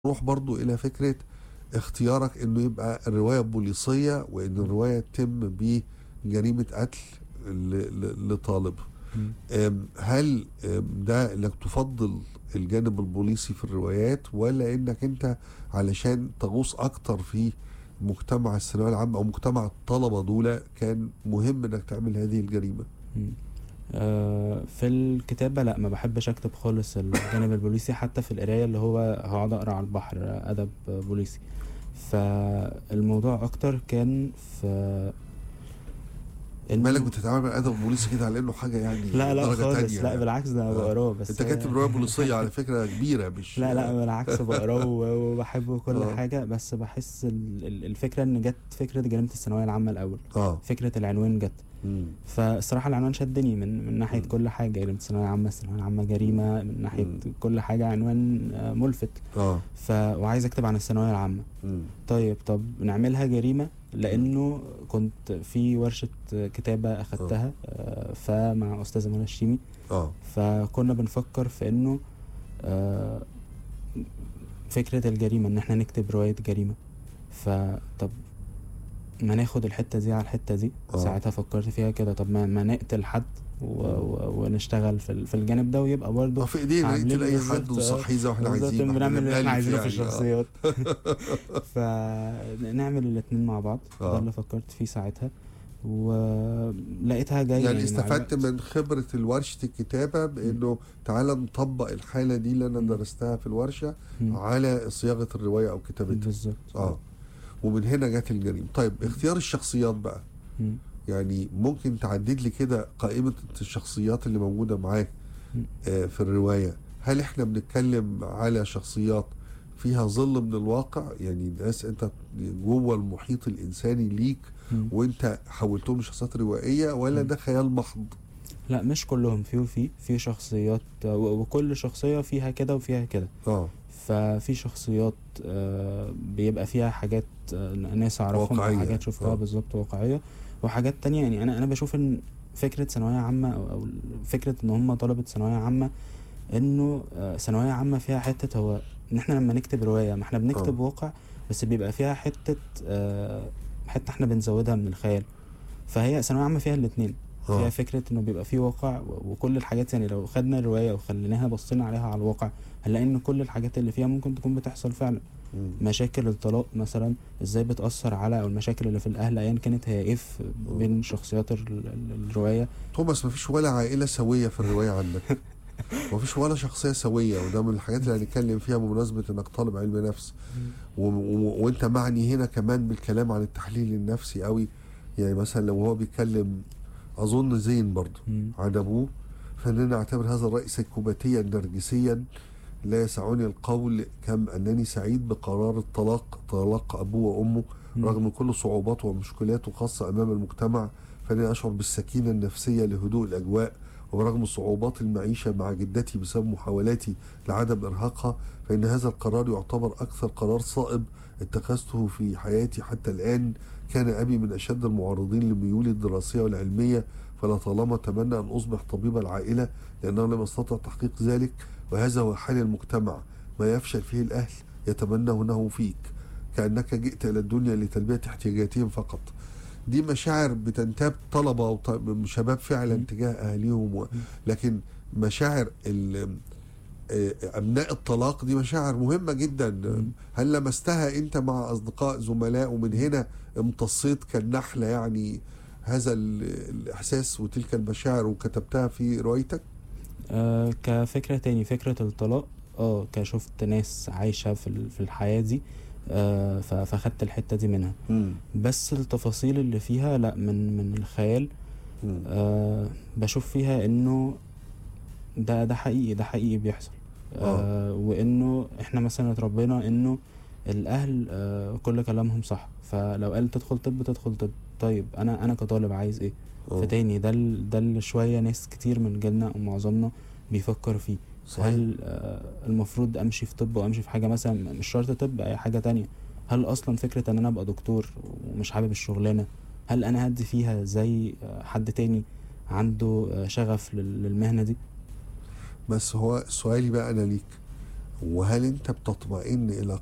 نروح برضو الى فكره اختيارك انه يبقى الروايه بوليسيه وان الروايه تتم بجريمه قتل ل- ل- لطالب مم. أم، هل أم، ده انك تفضل الجانب البوليسي في الروايات ولا انك انت علشان تغوص اكتر في مجتمع الثانويه العامه او مجتمع الطلبه دول كان مهم انك تعمل هذه الجريمه مم. آه، في الكتابة لا ما بحبش اكتب خالص الجانب البوليسي حتى في القراية اللي هو هقعد اقرا على البحر ادب بوليسي فالموضوع اكتر كان في إنه- مالك بتتعامل مع الادب البوليسي كده على انه حاجه يعني لا لا درجة خالص تانية لا يعني. بالعكس ده انا آه. بقراه بس انت هي- كاتب روايه بوليسيه على فكره كبيره مش لا لا بالعكس بقراه و- وبحبه كل آه. حاجة بس بحس ال- ال- الفكرة ان جت فكرة جريمة الثانوية العامة الأول اه فكرة العنوان جت مم. فالصراحة العنوان شدني من من ناحية مم. كل حاجة جريمة الثانوية العامة الثانوية العامة جريمة من ناحية مم. كل حاجة عنوان آه، ملفت اه ف وعايز اكتب عن الثانوية العامة مم. طيب طب نعملها جريمة لأنه كنت في ورشة كتابة أخدتها آه، فمع أستاذة منى الشيمي اه فكنا بنفكر في إنه آه، فكرة الجريمة إن إحنا نكتب رواية جريمة فطب ما ناخد الحتة دي على الحتة دي آه. ساعتها فكرت فيها كده طب ما, ما نقتل حد و... و... ونشتغل في, ال- في الجانب ده ويبقى برضه آه، في ايدينا عاملين نقتل اي حد بالظبط، وصحيه زي ما احنا بالظبط عايزين بنعمل اللي احنا عايزينه في يعني، آه. الشخصيات فنعمل الاتنين مع بعض آه. ده اللي فكرت فيه ساعتها ولقيتها جايه يعني مع استفدت الوقت. من خبرة ورشة الكتابة بأنه تعالى نطبق الحالة دي اللي أنا مم. درستها في الورشة مم. على صياغة الرواية أو كتابتها بالظبط اه ومن هنا جت الجريمة طيب اختيار الشخصيات بقى مم. يعني ممكن تعدد لي كده قائمة الشخصيات اللي موجودة معاك مم. آه، في الرواية هل احنا بنتكلم على شخصيات فيها ظل من الواقع يعني ناس انت جوه المحيط الانساني ليك مم. وانت حولتهم لشخصيات روائية ولا مم. ده خيال محض لا مش كلهم في وفي في شخصيات و- وكل شخصيه فيها كده وفيها كده اه ففي شخصيات آه، بيبقى فيها حاجات آه، ناس اعرفهم واقعية. او حاجات شفتها آه. بالظبط واقعيه وحاجات تانية يعني انا انا بشوف ان فكره ثانويه عامه او, أو فكره ان هم طلبه ثانويه عامه انه آه، ثانويه عامه فيها حته هو ان احنا لما نكتب روايه ما احنا بنكتب آه. واقع بس بيبقى فيها حته آه، حته احنا بنزودها من الخيال فهي ثانويه عامه فيها الاثنين آه. فيها فكره انه بيبقى فيه واقع و- وكل الحاجات يعني لو خدنا الروايه وخليناها بصينا عليها على الواقع هنلاقي ان كل الحاجات اللي فيها ممكن تكون بتحصل فعلا مم. مشاكل الطلاق مثلا ازاي بتأثر على او المشاكل اللي في الاهل ايا كانت هي ايه في- بين شخصيات ال- ال- الرواية توماس مفيش ولا عائلة سوية في الرواية عندك مفيش ولا شخصية سوية وده من الحاجات اللي هنتكلم فيها بمناسبة انك طالب علم نفس و... و... وانت معني هنا كمان بالكلام عن التحليل النفسي قوي يعني مثلا لو هو بيتكلم اظن زين برضه مم. عن ابوه فاننا نعتبر هذا الرأي سيكوباتيا نرجسيا لا يسعني القول كم انني سعيد بقرار الطلاق طلاق ابوه وامه مم. رغم كل صعوباته ومشكلاته خاصة أمام المجتمع فأنا أشعر بالسكينة النفسية لهدوء الأجواء ورغم صعوبات المعيشة مع جدتي بسبب محاولاتي لعدم إرهاقها فإن هذا القرار يعتبر أكثر قرار صائب اتخذته في حياتي حتى الآن كان أبي من أشد المعارضين لميولي الدراسية والعلمية فلطالما تمنى أن أصبح طبيب العائلة لأنه لم يستطع تحقيق ذلك وهذا هو حال المجتمع ما يفشل فيه الأهل يتمنونه فيك كأنك جئت إلى الدنيا لتلبية احتياجاتهم فقط دي مشاعر بتنتاب طلبة وشباب فعلا مم. تجاه أهليهم و... لكن مشاعر ال... آه، أبناء الطلاق دي مشاعر مهمة جدا مم. هل لمستها أنت مع أصدقاء زملاء ومن هنا امتصيت كالنحلة يعني هذا ال... الإحساس وتلك المشاعر وكتبتها في روايتك آه كفكرة تاني فكرة الطلاق اه كشفت ناس عايشة في ال- في الحياة دي آه ف- فاخدت الحتة دي منها مم. بس التفاصيل اللي فيها لا من من الخيال مم. آه بشوف فيها انه ده ده حقيقي ده حقيقي بيحصل آه وانه احنا مثلا اتربينا انه الاهل آه كل كلامهم صح فلو قال تدخل طب تدخل طب طيب انا انا كطالب عايز ايه آه. فتاني ده ال- ده اللي شويه ناس كتير من جيلنا او معظمنا بيفكر فيه صحيح هل آه المفروض امشي في طب وامشي في حاجه مثلا مش شرط طب اي حاجه تانية هل اصلا فكره ان انا ابقى دكتور ومش حابب الشغلانه هل انا هدي فيها زي آه، حد تاني عنده آه، شغف لل- للمهنه دي بس هو سؤالي بقى أنا ليك وهل انت بتطمئن الى